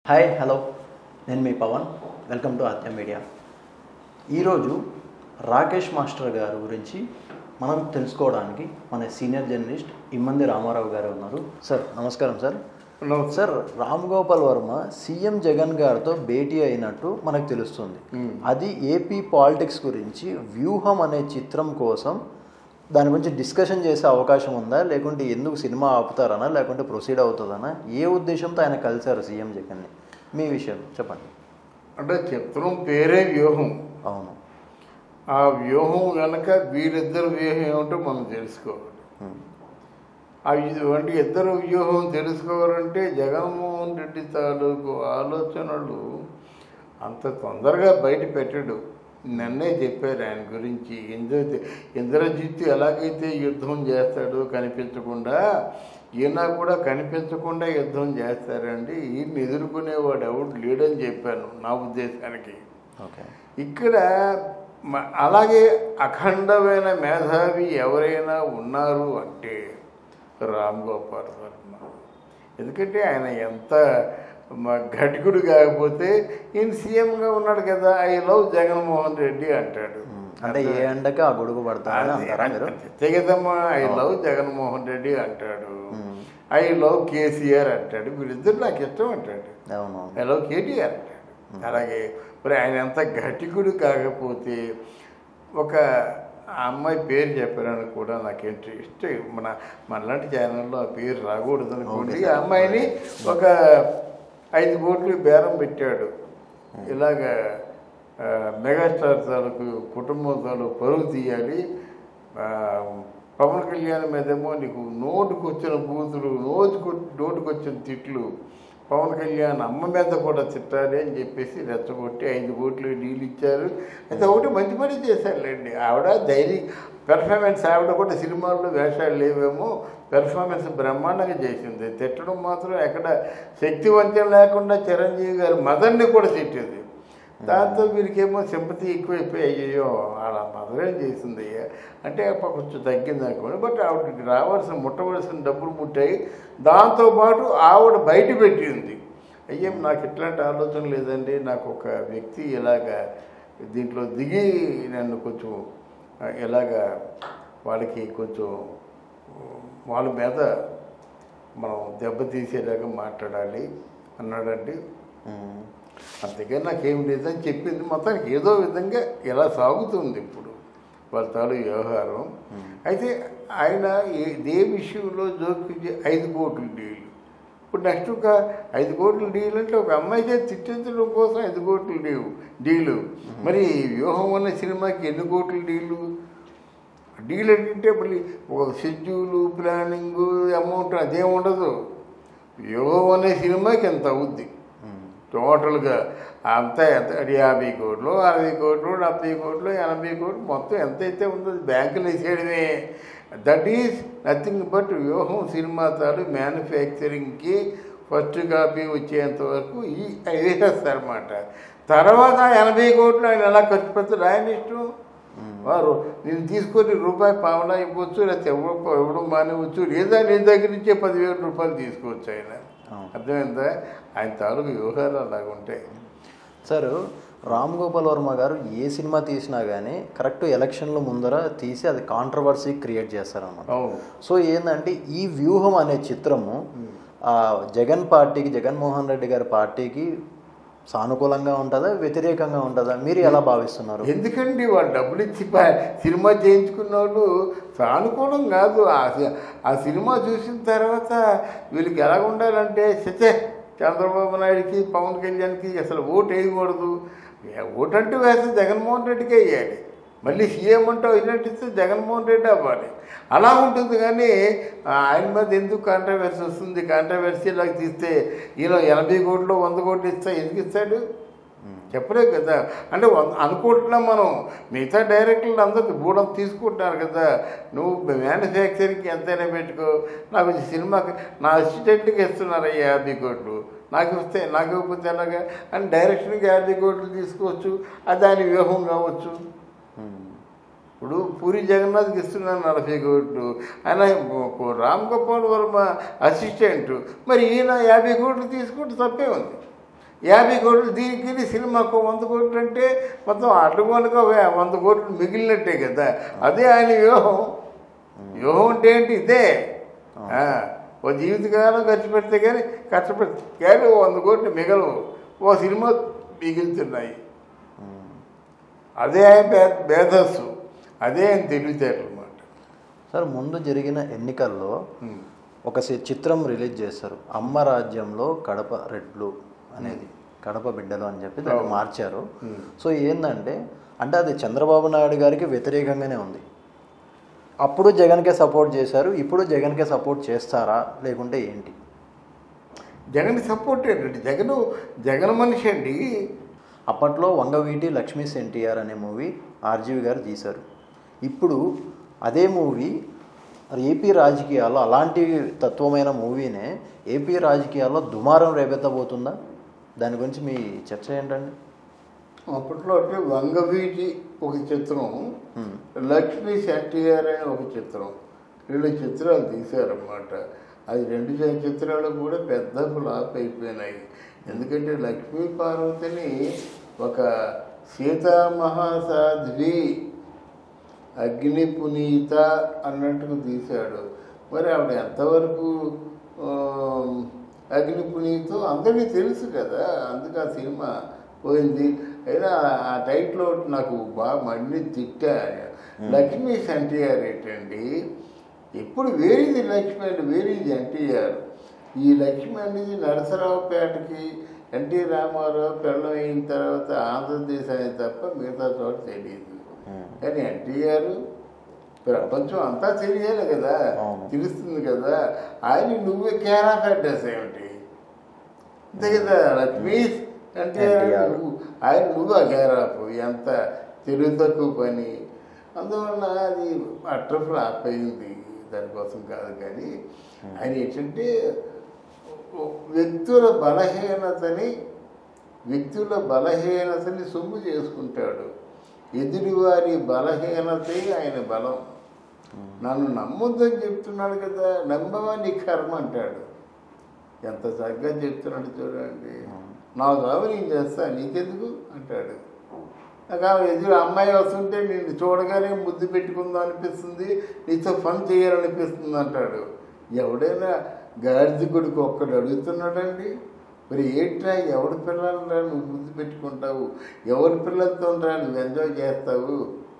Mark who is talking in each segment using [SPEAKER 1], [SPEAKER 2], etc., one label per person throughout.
[SPEAKER 1] Hi hello నేను మీ Pavan welcome to ఆత్య మీడియా ఈరోజు రాకేష్ మాస్టర్ గారి గురించి మనం తెలుసుకోవడానికి మన సీనియర్ జర్నలిస్ట్ ఇమ్మంది రామారావు గారు ఉన్నారు సార్ నమస్కారం sir sir Ram Gopal Varma CM Jagan గారితో భేటీ అయినట్టు మనకు తెలుస్తుంది అది ఏపీ పాలిటిక్స్ గురించి వ్యూహం అనే చిత్రం కోసం దాని గురించి డిస్కషన్ చేసే అవకాశం ఉందా లేకుంటే ఎందుకు సినిమా ఆపుతారనా లేకుంటే ప్రొసీడ్ అవుతుందనా ఏ ఉద్దేశంతో ఆయన కలిశారు సీఎం జగన్ని మీ విషయం చెప్పండి
[SPEAKER 2] అంటే చిత్రం పేరే వ్యూహం
[SPEAKER 1] అవును
[SPEAKER 2] ఆ వ్యూహం కనుక వీరిద్దరు వ్యూహం ఏమిటో మనం తెలుసుకోవాలి
[SPEAKER 1] ఉమ్.
[SPEAKER 2] ఆ ఇటువంటి ఇద్దరు వ్యూహం తెలుసుకోవాలంటే జగన్మోహన్ రెడ్డి తాలూకు ఆలోచనలు అంత తొందరగా బయట పెట్టడు నన్నే చెప్పారు ఆయన గురించి ఇంద్ర ఇంద్రజిత్తు ఎలాగైతే యుద్ధం చేస్తాడో కనిపించకుండా ఈయన కూడా కనిపించకుండా యుద్ధం చేస్తారండి ఈయన ఎదుర్కొనేవాడు ఎవడు లేడని చెప్పాను నా ఉద్దేశానికి
[SPEAKER 1] ఓకే
[SPEAKER 2] ఇక్కడ మ- అలాగే అఖండమైన మేధావి ఎవరైనా ఉన్నారు అంటే రామ్ గోపాల్ వర్మ ఎందుకంటే ఆయన ఎంత మ- ఘటికుడు కాకపోతే ఈయన సీఎంగా ఉన్నాడు కదా ఐ లవ్ జగన్మోహన్ రెడ్డి అంటాడు
[SPEAKER 1] ఉమ్. అంటే ఏ ఎండకి ఆ గొడుగు పడతారని అంటారా మీరు
[SPEAKER 2] తెగదమ్మా ఐ లవ్ జగన్మోహన్ రెడ్డి అంటాడు
[SPEAKER 1] ఉమ్.
[SPEAKER 2] ఐ లవ్ కేసీఆర్ అంటాడు వీళ్ళిద్దరు నాకు ఇష్టం అంటాడు
[SPEAKER 1] అవును
[SPEAKER 2] హలో కేటీఆర్ అంటాడు అలాగే మరి ఆయన ఎంత ఘటికుడు కాకపోతే ఒక అమ్మాయి పేరు చెప్పారని కూడా నాకు ఏంటి ఇష్టం మన మనలాంటి ఛానల్లో ఆ పేరు రాకూడదు అనుకోండి ఆ అమ్మాయిని ఒక ఐదు కోట్లు బేరం పెట్టాడు ఇలాగ ఆ, మెగాస్టార్ తాలూకు కుటుంబం తాలూకు పరువు తీయాలి ఆ, పవన్ కళ్యాణ్ మీదేమో నీకు నోటుకు వచ్చిన బూతులు నోటుకు నోటుకు వచ్చిన తిట్లు పవన్ కళ్యాణ్ అమ్మ మీద కూడా తిట్టాలి అని చెప్పేసి రెచ్చగొట్టి ఐదు కోట్లు డీల్ ఇచ్చారు అయితే ఒకటి మంచి పని చేశారులేండి ఆవిడ ధైర్యం పెర్ఫార్మెన్స్ ఆవిడ కూడా సినిమాల్లో వేషాలు లేవేమో పెర్ఫార్మెన్స్ బ్రహ్మాండంగా చేసింది తిట్టడం మాత్రం ఎక్కడ శక్తివంతం లేకుండా చిరంజీవి గారు మదర్ని కూడా తిట్టేది దాంతో వీరికేమో సింపతి ఎక్కువైపోయి అయ్యో అలా మదరేం చేసింది అయ్యా అంటే అప్పుడు కొంచెం తగ్గింది అనుకోండి బట్ ఆవిడకి రావాల్సిన ముట్టవలసిన డబ్బులు ముట్టాయి దాంతోపాటు ఆవిడ బయట పెట్టింది అయ్యేం నాకు ఇట్లాంటి ఆలోచన లేదండి నాకు ఒక వ్యక్తి ఇలాగా దీంట్లో దిగి నన్ను కొంచెం ఆ, ఇలాగా వాళ్ళకి కొంచెం వాళ్ళ మీద మనం దెబ్బతీసేలాగా మాట్లాడాలి అన్నాడండి
[SPEAKER 1] ఉమ్.
[SPEAKER 2] అంతేగాని నాకేం లేదని చెప్పింది మొత్తానికి ఏదో విధంగా ఇలా సాగుతుంది ఇప్పుడు వాళ్ళ తాలూ వ్యవహారం అయితే ఆయన ఏ- ఏ విషయంలో జోక్యం చే- ఐదు కోట్ల డీల్ ఇప్పుడు నెక్స్ట్ ఒక ఐదు కోట్ల డీల్ అంటే ఒక అమ్మాయితే తిట్టించడం కోసం ఐదు కోట్ల డీల్ డీలు మరి ఈ వ్యూహం అనే సినిమాకి ఎన్ని కోట్ల డీలు డీల్ ఏంటంటే మళ్ళీ ఒక షెడ్యూలు ప్లానింగు అమౌంట్ అదేం ఉండదు వ్యూహం అనే సినిమాకి ఎంత అవుద్ది
[SPEAKER 1] ఉమ్.
[SPEAKER 2] టోటల్గా అంతా ఎంత యాభై కోట్లు అరవై కోట్లు డెబ్బై కోట్లు ఎనభై కోట్లు మొత్తం ఎంతైతే ఉందో బ్యాంకులు వేసేయడమే దట్ ఈస్ నథింగ్ బట్ వ్యూహం సినిమా తాలు మ్యానుఫ్యాక్చరింగ్కి ఫస్ట్ కాపీ వచ్చేంత వరకు ఈ వేసేస్తారన్నమాట తర్వాత ఎనభై కోట్లు ఆయన ఎలా ఖర్చు పెడతాడు ఆయన ఇష్టం వారు నేను తీసుకొని రూపాయి పావలా ఇవ్వచ్చు లేకపోతే ఇవ్వడం ఇవ్వడం మానేవచ్చు లేదా నీ దగ్గర నుంచే పదివేల రూపాయలు తీసుకోవచ్చు ఆయన
[SPEAKER 1] అవును.
[SPEAKER 2] అర్థమైందా ఆయన తాలూకు వ్యవహారాలు అలాగ ఉంటాయి
[SPEAKER 1] సార్ రామ్ గోపాల్ వర్మ గారు ఏ సినిమా తీసినా కానీ కరెక్ట్ ఎలక్షన్ల ముందర తీసి అది కాంట్రవర్సీ క్రియేట్ చేస్తారన్నమాట
[SPEAKER 2] అవును
[SPEAKER 1] సో ఏంటంటే ఈ వ్యూహం అనే చిత్రము ఆ, జగన్ పార్టీకి జగన్మోహన్ రెడ్డి గారి పార్టీకి సానుకూలంగా ఉంటుందా వ్యతిరేకంగా ఉంటుందా మీరు ఎలా భావిస్తున్నారు
[SPEAKER 2] ఎందుకండి వాళ్ళు డబ్బులు ఇచ్చి ప- సినిమా చేయించుకున్న వాళ్ళు సానుకూలం కాదు ఆ సి- ఆ సినిమా చూసిన తర్వాత వీళ్ళకి ఎలా ఉండాలంటే సతే చంద్రబాబు నాయుడికి పవన్ కళ్యాణ్కి అసలు ఓటు వేయకూడదు ఏ- ఓటు అంటే వేస్తే జగన్మోహన్ రెడ్డికే వేయాలి మళ్ళీ సీఎం అంటే ఇలాంటి ఇస్తే జగన్మోహన్ రెడ్డి అవ్వాలి అలా ఉంటుంది కానీ ఆ, ఆయన మీద ఎందుకు కాంట్రవర్సీ వస్తుంది కాంట్రవర్సీ లాగా తీస్తే ఈయన ఎనభై కోట్లు వంద కోట్లు ఇస్తా ఎందుకు ఇస్తాడు చెప్పలేదు కదా అంటే వంద- అనుకుంటున్నాం మనం మిగతా డైరెక్టర్లు అందరూ బూడం తీసుకుంటున్నారు కదా నువ్వు మ్యానుఫ్యాక్చరింగ్కి ఎంతైనా పెట్టుకో నాకు ఈ సినిమాకి నా అసిస్టెంట్కి ఇస్తున్నారు ఈ యాభై కోట్లు నాకు ఇస్తే నాకు ఇవ్వకపోతే ఎలాగా అని డైరెక్షన్కి యాభై కోట్లు తీసుకోవచ్చు అది దాని వ్యూహం కావచ్చు
[SPEAKER 1] ఉమ్.
[SPEAKER 2] ఇప్పుడు పూరి జగన్నాథ్కి ఇస్తున్నాను నలభై కోట్లు ఆయన రామ్ గోపాల్ వర్మ అసిస్టెంట్ మరి ఈయన యాభై కోట్లు తీసుకుంటే తప్పే ఉంది యాభై కోట్లు దీనికి సినిమాకు వంద కోట్లు అంటే మొత్తం అడ్డగోలుగా వే- వంద కోట్లు మిగిలినట్టే కదా అదే ఆయన వ్యూహం వ్యూహం అంటే ఏంటి ఇదే ఆ, ఓ జీవితకాలం ఖర్చు పెడితే కానీ కష్టపెడితే కానీ ఓ వంద కోట్లు మిగలవు ఓ సినిమా మిగులుతున్నాయి అదే ఆయన భే- భేదస్సు అదే ఆయన తెలివితేటలు అన్నమాట
[SPEAKER 1] సార్ ముందు జరిగిన ఎన్నికల్లో ఒక సి- చిత్రం రిలీజ్ చేస్తారు అమ్మ రాజ్యంలో కడప రెడ్లు అనేది కడప బిడ్డలు అని చెప్పి దాన్ని
[SPEAKER 2] అవును.
[SPEAKER 1] మార్చారు
[SPEAKER 2] Hmm.
[SPEAKER 1] సో ఏంటంటే అంటే అది చంద్రబాబు నాయుడు గారికి వ్యతిరేకంగానే ఉంది అప్పుడు జగన్కే సపోర్ట్ చేశారు ఇప్పుడు జగన్కే సపోర్ట్ చేస్తారా లేకుంటే ఏంటి
[SPEAKER 2] జగన్ సపోర్ట్ ఏంటంటే జగన్ జగన్ మనిషి అండి
[SPEAKER 1] అప్పట్లో వంగవీటి లక్ష్మీ ఎన్టీఆర్ అనే మూవీ ఆర్జీవి గారు తీశారు ఇప్పుడు అదే మూవీ ఏపీ రాజకీయాల్లో అలాంటి తత్వమైన మూవీనే ఏపీ రాజకీయాల్లో దుమారం రేపెత్తబోతుందా దాని గురించి మీ చర్చ ఏంటండి
[SPEAKER 2] అప్పట్లో అంటే వంగవీటి ఒక చిత్రం
[SPEAKER 1] Hmm.
[SPEAKER 2] లక్ష్మీ ఎన్టీఆర్ అనే ఒక చిత్రం రెండు చిత్రాలు తీశారన్నమాట అది రెండు చ- చిత్రాలు కూడా పెద్ద ఫ్లాప్ అయిపోయినాయి ఎందుకంటే లక్ష్మీ పార్వతిని ఒక సీతామహాసాధ్వి అగ్ని పునీత అన్నట్టుగా తీశాడు మరి ఆవిడ ఎంతవరకు ఆ, అగ్ని పునీతో అందరికీ తెలుసు కదా అందుకే ఆ సినిమా పోయింది అయినా ఆ టైట్లో నాకు బాగా మళ్ళీ తిట్టా లక్ష్మీ ఎన్టీఆర్ ఏంటండి ఎప్పుడు వేరేది లక్ష్మి అంటే వేరేది ఎన్టీఆర్ ఈ లక్ష్మి అనేది నరసరావుపేటకి ఎన్టీ రామారావు పెళ్ళం అయిన తర్వాత ఆంధ్రదేశానికి తప్ప మిగతా చోట తెలియదు కానీ ఎన్టీఆర్ ప్రపంచం అంతా తెలియాలి కదా
[SPEAKER 1] అవును.
[SPEAKER 2] తెలుస్తుంది కదా ఆయన నువ్వే కేరా అడ్రస్ ఏమిటి అంతే కదా లక్ష్మీ ఎన్టీఆర్
[SPEAKER 1] ఎన్టీఆర్.
[SPEAKER 2] నువ్వు ఆయన నువ్వు ఆ కేరాపు ఎంత తెలుగు తక్కువ పని అందువల్ల అది అట్ర ఫ్లాప్ అయింది దానికోసం కాదు కానీ ఆయన ఏంటంటే వ్యక్తుల బలహీనతని వ్యక్తుల బలహీనతని సొమ్ము చేసుకుంటాడు ఎదుటివారి బలహీనతే ఆయన బలం నన్ను నమ్మొద్దని చెప్తున్నాడు కదా నమ్మవా నీ కర్మ అంటాడు ఎంత చక్కగా చెప్తున్నాడు చూడండి నా కావు నేను చేస్తా నీకెందుకు అంటాడు నాకు ఆమె ఎదురు అమ్మాయి వస్తుంటే నేను చూడగానే ముద్దు పెట్టుకుందాం అనిపిస్తుంది నీతో ఫన్ చేయాలనిపిస్తుంది అంటాడు ఎవడైనా గాడిద కొడుకు ఒక్కడు అడుగుతున్నాడండి మరి ఏంట్రా ఎవరి పిల్లలరా నువ్వు ముద్దు పెట్టుకుంటావు ఎవరి పిల్లలతో రా నువ్వు ఎంజాయ్ చేస్తావు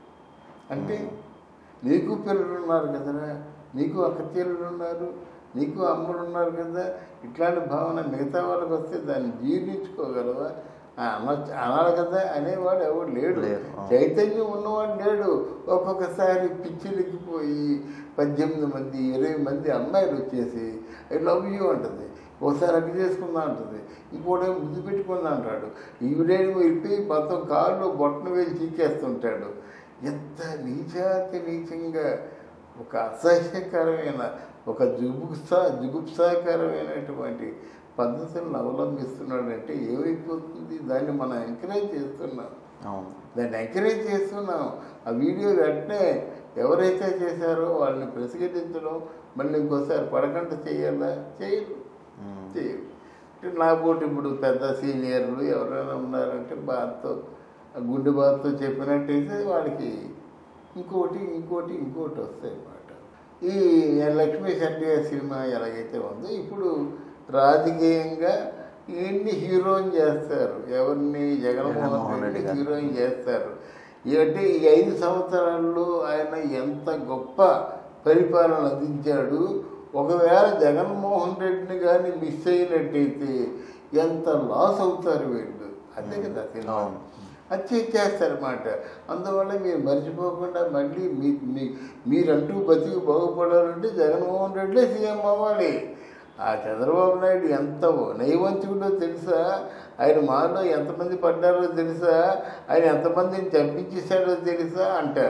[SPEAKER 2] అంటే నీకు పిల్లలు ఉన్నారు కదరా నీకు అక్క చెల్లెలు ఉన్నారు నీకు అమ్మలు ఉన్నారు కదా ఇట్లాంటి భావన మిగతా వాళ్ళకి వస్తే దాన్ని జీర్ణించుకోగలవా ఆ, అన- అనాలి కదా అనేవాడు ఎవడు లేడు
[SPEAKER 1] లేరు, ఆ.
[SPEAKER 2] చైతన్యం ఉన్నవాడు లేడు ఒక్కొక్కసారి పిచ్చిలెక్కిపోయి పద్దెనిమిది మంది ఇరవై మంది అమ్మాయిలు వచ్చేసి ఐ లవ్ యూ అంటుంది ఒకసారి అగ్గి చేసుకుందా అంటుంది ఇంకోటేమో ముద్దు పెట్టుకుందా అంటాడు ఈవిడేమో ఇప్పి మొత్తం కాళ్ళు బొట్టను వేసి చీకేస్తుంటాడు ఎంత నీచాతి నీచంగా ఒక అసహ్యకరమైన ఒక జుగుప్సా జుగుప్సాకరమైనటువంటి పద్ధతులను అవలంబిస్తున్నాడంటే ఏమైపోతుంది దాన్ని మనం ఎంకరేజ్ చేస్తున్నాం
[SPEAKER 1] అవును
[SPEAKER 2] దాన్ని ఎంకరేజ్ చేస్తున్నాం ఆ వీడియో వెంటనే ఎవరైతే చేశారో వాళ్ళని ప్రతిఘటించడం మళ్ళీ ఇంకోసారి పడకుండా చేయాలా చేయరు
[SPEAKER 1] మ్మ్.
[SPEAKER 2] చేయరు అంటే నా పోటీ ఇప్పుడు పెద్ద సీనియర్లు ఎవరైనా ఉన్నారంటే బాధతో ఆ గుండె బాధతో చెప్పినట్టయితే వాళ్ళకి ఇంకోటి ఇంకోటి ఇంకోటి వస్తాయి అన్నమాట ఈ లక్ష్మీ ఎన్టీఆర్ సినిమా ఎలాగైతే ఉందో ఇప్పుడు రాజకీయంగా ఈయన్ని హీరోయిన్ చేస్తారు ఎవరిని జగన్మోహన్
[SPEAKER 1] జగన్మోహన్ రెడ్డి
[SPEAKER 2] రెడ్డి
[SPEAKER 1] గారు.
[SPEAKER 2] హీరోయిన్ చేస్తారు అంటే ఈ ఐదు సంవత్సరాల్లో ఆయన ఎంత గొప్ప పరిపాలన అందించాడు ఒకవేళ జగన్మోహన్ రెడ్డిని కానీ మిస్ అయినట్టయితే ఎంత లాస్ అవుతారు వీళ్ళు అంతే కదా సినిమా
[SPEAKER 1] అవును.
[SPEAKER 2] అది చేస్తారన్నమాట అందువల్ల మీరు మర్చిపోకుండా మళ్ళీ మీ మీ మీరంటూ బతికి బాగుపడాలంటే జగన్మోహన్ రెడ్డి సీఎం అవ్వాలి ఆ చంద్రబాబు నాయుడు ఎంత నైవంతికుడో తెలుసా ఆయన మాలో ఎంతమంది పడ్డారో తెలుసా ఆయన ఎంతమందిని చంపించేశాడో తెలుసా అంటారు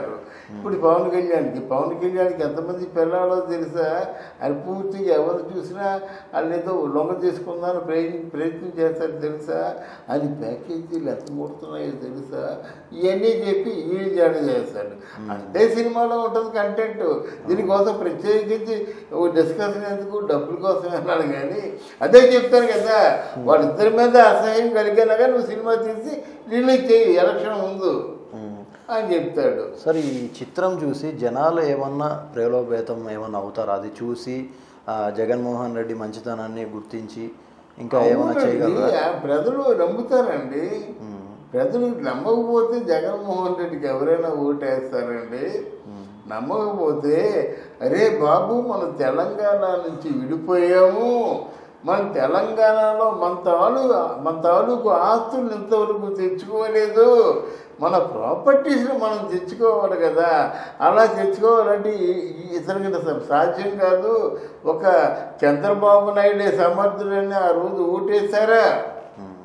[SPEAKER 2] ఇప్పుడు పవన్ కళ్యాణ్కి పవన్ కళ్యాణ్కి ఎంతమంది పిల్లాలో తెలుసా ఆయన పూర్తిగా ఎవరు చూసినా వాళ్ళు ఏదో లొంగ తీసుకుందామని ప్రయత్నం ప్రయత్నం చేస్తారు తెలుసా అది ప్యాకేజీలు ఎంత కొడుతున్నాయో తెలుసా ఇవన్నీ చెప్పి ఈ జాడ చేస్తాడు అంటే సినిమాలో ఉంటుంది కంటెంట్ దీనికోసం ప్రత్యేకించి ఓ డిస్కషన్ ఎందుకు డబ్బుల కోసం వెళ్ళాలి కానీ అదే చెప్తారు కదా వాళ్ళిద్దరి మీద అసహ్యం కలిగేలాగా నువ్వు సినిమా తీసి రిలీజ్ చేయి ఎలక్షన్ ముందు
[SPEAKER 1] ఉమ్.
[SPEAKER 2] అని చెప్తాడు
[SPEAKER 1] సార్ ఈ చిత్రం చూసి జనాలు ఏమన్నా ప్రేలోపేతం ఏమన్నా అవుతారా అది చూసి ఆ, జగన్మోహన్ రెడ్డి మంచితనాన్ని గుర్తించి ఇంకా ఏమైనా
[SPEAKER 2] అవునండి.
[SPEAKER 1] చేయగలరా
[SPEAKER 2] ఆ ప్రజలు నమ్ముతారండి
[SPEAKER 1] ఉమ్.
[SPEAKER 2] ప్రజలు నమ్మకపోతే జగన్మోహన్ రెడ్డికి ఎవరైనా ఓటేస్తారండి నమ్మకపోతే అరే బాబు మనం తెలంగాణ నుంచి విడిపోయాము మన తెలంగాణలో మన తాలూ మన తాలూకు ఆస్తులు ఇంతవరకు తెచ్చుకోలేదు మన ప్రాపర్టీస్ని మనం తెచ్చుకోవాలి కదా అలా తెచ్చుకోవాలంటే ఈ- ఈ ఇతనికి అసలు సాధ్యం కాదు ఒక చంద్రబాబు నాయుడే సమర్థుడని ఆ రోజు ఓటేశారా
[SPEAKER 1] ఉమ్.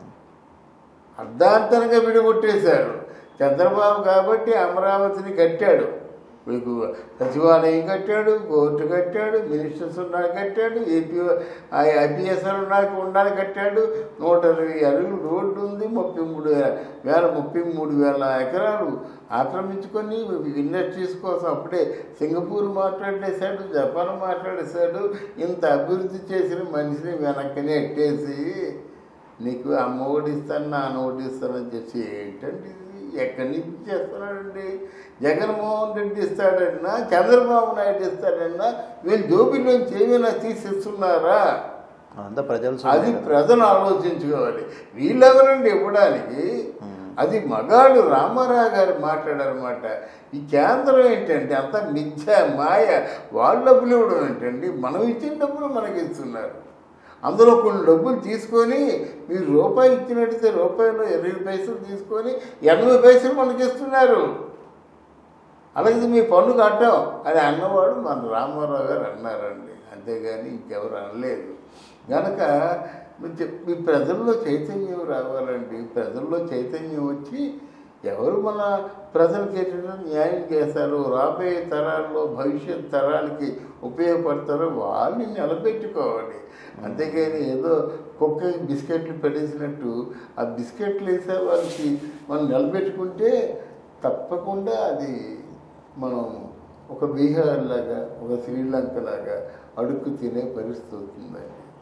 [SPEAKER 2] అర్ధాంతరంగా విడగొట్టేశారు చంద్రబాబు కాబట్టి అమరావతిని కట్టాడు మీకు సచివాలయం కట్టాడు కోర్టు కట్టాడు మినిస్టర్స్ ఉన్నారు కట్టాడు ఏపీ ఐపీఎస్ఆర్ ఉన్నారు ఉండాలి కట్టాడు నూట ఇరవై అడుగులు రోడ్డు ఉంది ముప్పై మూడు వేల ముప్పై మూడు వేల ఎకరాలు ఆక్రమించుకొని ఇండస్ట్రీస్ కోసం అప్పుడే సింగపూర్ మాట్లాడేశాడు జపాన్ మాట్లాడేశాడు ఇంత అభివృద్ధి చేసిన మనిషిని వెనక్కనే ఎట్టేసి నీకు అమ్మ ఓడిస్తాను నాన్న ఓడిస్తానని చెప్పి ఏంటండి ఇది ఎక్కడి నుంచి చేస్తున్నాడండి జగన్మోహన్ రెడ్డి ఇస్తాడన్నా చంద్రబాబు నాయుడు ఇస్తాడన్నా వీళ్ళు జోబిలోంచి ఏమైనా తీసిస్తున్నారా
[SPEAKER 1] అంతా ప్రజలు
[SPEAKER 2] అది
[SPEAKER 1] సొమ్మే కదా.
[SPEAKER 2] ప్రజలు ఆలోచించుకోవాలి వీళ్ళెవరండి ఇవ్వడానికి అది మగాడు రామారావు గారు మాట్లాడారన్నమాట ఈ కేంద్రం ఏంటంటే అంత మిథ్య మాయ వాళ్ళ డబ్బులు ఇవ్వడం ఏంటండి మనం ఇచ్చిన డబ్బులు మనకి ఇస్తున్నారు అందులో కొన్ని డబ్బులు తీసుకొని మీరు రూపాయి ఇచ్చినట్టయితే రూపాయలు ఇరవై పైసలు తీసుకొని ఎనభై పైసలు మనకి ఇస్తున్నారు అలాగే మీ పన్ను కట్టాం అని అన్నవాడు మన రామారావు గారు అన్నారండి అంతేగాని ఇంకెవరు అనలేదు కనుక మీ చె- మీ ప్రజల్లో చైతన్యం రావాలండి ప్రజల్లో చైతన్యం వచ్చి ఎవరు మన ప్రజలకి ఏంటంటే న్యాయం చేస్తారు రాబోయే తరాల్లో భవిష్యత్ తరాలకి ఉపయోగపడతారో వాళ్ళని నిలబెట్టుకోవాలి అంతేగాని ఏదో కుక్క బిస్కెట్లు పెట్టేసినట్టు ఆ బిస్కెట్లు వేసే వాళ్ళకి మనం నిలబెట్టుకుంటే తప్పకుండా అది మనం ఒక బీహార్ లాగా ఒక శ్రీలంక లాగా అడుక్కు తినే పరిస్థితి అవుతుందండి